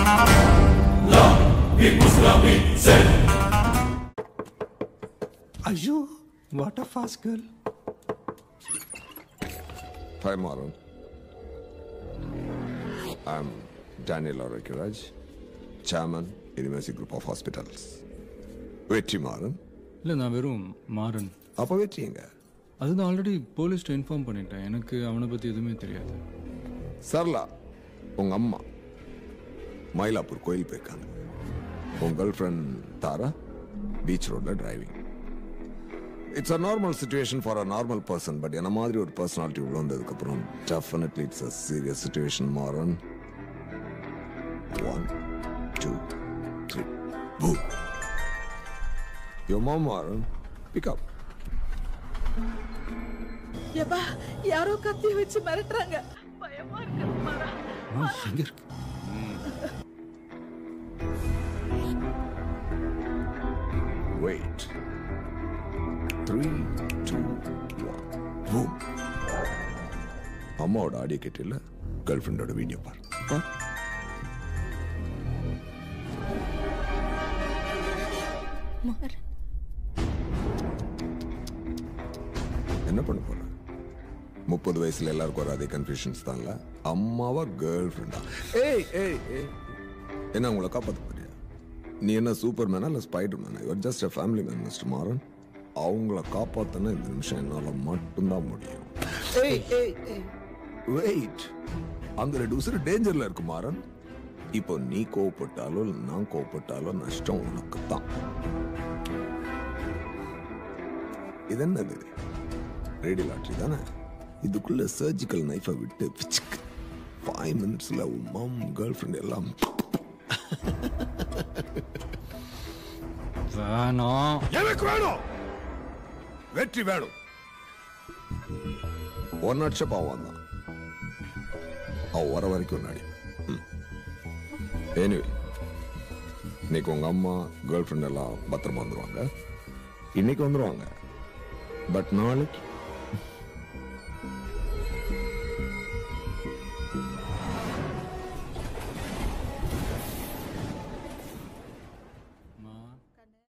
ஐயோ what a fast girl Hi, Maran. I'm Daniel Arakiraj, Chairman, University Group of Hospitals. வெற்றி மாறன் இல்லை நான் வெறும் மாறன் அப்போ வெற்றிங்க அதுதான் ஆல்ரெடி போலீஸ்ட்டு இன்ஃபார்ம் பண்ணிட்டேன் எனக்கு அவனை பற்றி எதுவுமே தெரியாது சரளா உங்க அம்மா மயிலாப்பூர் கோயில் போயிருக்காங்க உங்க கேர்ள் ஃப்ரெண்ட் தாரா பீச் ரோட்ல driving it's a normal situation for a normal person but என்ன மாதிரி ஒரு பர்சனாலிட்டி உள்ள வந்ததுக்கு அப்புறம் definitely it's a serious situation Maran one two three பூ யோ மாம் மாறன் பிக்அப் எப்பா யாரோ கத்தி வச்சு மிரட்டுறாங்க பயமா இருக்கு மாறா எங்கே இருக்கு Wait. Three, two, one. Boom. அம்மாவோட ஆடியோ கேட்டில கேர்ள் ஃப்ரெண்டோட வீடியோ பார் பார். என்ன பண்ண போற முப்பது வயசுல எல்லாருக்கும் ஒரு அதே கன்ஃபியூஷன்ஸ் தான்ல அம்மாவா கேர்ள் ஃப்ரெண்டா ஏய் ஏய் ஏய் என்ன உங்களை காப்பாத்த போறியா நீ என்ன சூப்பர் மேனா இல்லை ஸ்பைடர் மேனா you're just a family man mister Maran அவங்கள காப்பாத்தனா இந்த நிமிஷம் என்னால மட்டும்தான் முடியும் ஏய் ஏய் ஏய் வெயிட் அங்க ரெண்டு உசுறு டேஞ்சர்ல இருக்கு மாறன் இப்போ நீ கோவப்பட்டாலோ இல்லை நான் கோவப்பட்டாலோ நஷ்டம் உனக்கு தான் இது என்னது ரேடியோ லாட்ரி தானே இதுக்குள்ள சர்ஜிக்கல் நைஃபை விட்டு ஃபைவ் மினிட்ஸ்ல மம் கேர்ள் ஃப்ரெண்ட் எல்லாம் வேணாம் எனக்கு வேணும் வெற்றி வேணும் ஒரு நட்சம் அவன் தான் அவன் வர வரைக்கும் நடி எனிவே இன்னைக்கு உங்க அம்மா கேர்ள் ஃப்ரெண்ட் எல்லாம் பத்திரமா வந்துருவாங்க இன்னைக்கு வந்துருவாங்க பட் நாளைக்கு